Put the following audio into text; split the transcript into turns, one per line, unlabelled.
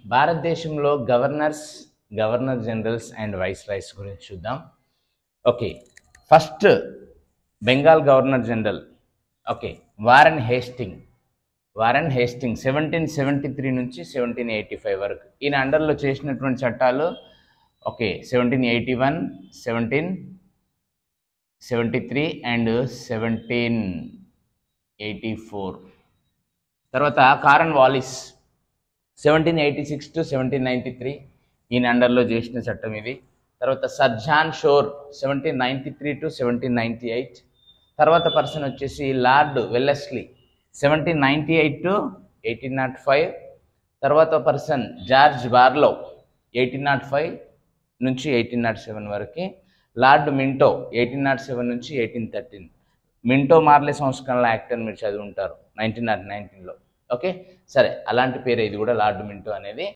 భారతదేశంలో governors governor generals and viceroys గురించి చూద్దాం okay first Bengal governor general okay Warren Hastings Warren Hastings seventeen seventy three నుంచి seventeen eighty five వరకు ఈయన అండర్లో చేసినటువంటి చట్టాలు okay seventeen eighty one seventeen seventy three and seventeen eighty four తర్వాత Cornwallis seventeen eighty six to seventeen ninety three ఈయన అండర్లో చేసిన చట్టం ఇది తర్వాత Sir John Shore seventeen ninety three to seventeen ninety eight తర్వాత పర్సన్ వచ్చేసి lord Wellesley seventeen ninety eight to eighteen naught five తర్వాత person George Barlow eighteen naught five నుంచి ఎయిటీన్ నాట్ సెవెన్ వరకు Lord Minto eighteen naught seven నుంచి eighteen thirteen Minto Morley సంస్కరణల act అని మీరు చదివి ఉంటారు నైన్టీన్ నాట్ నైన్టీన్లో ఓకే సరే అలాంటి పేరు ఇది కూడా లార్డ్ మింటో అనేది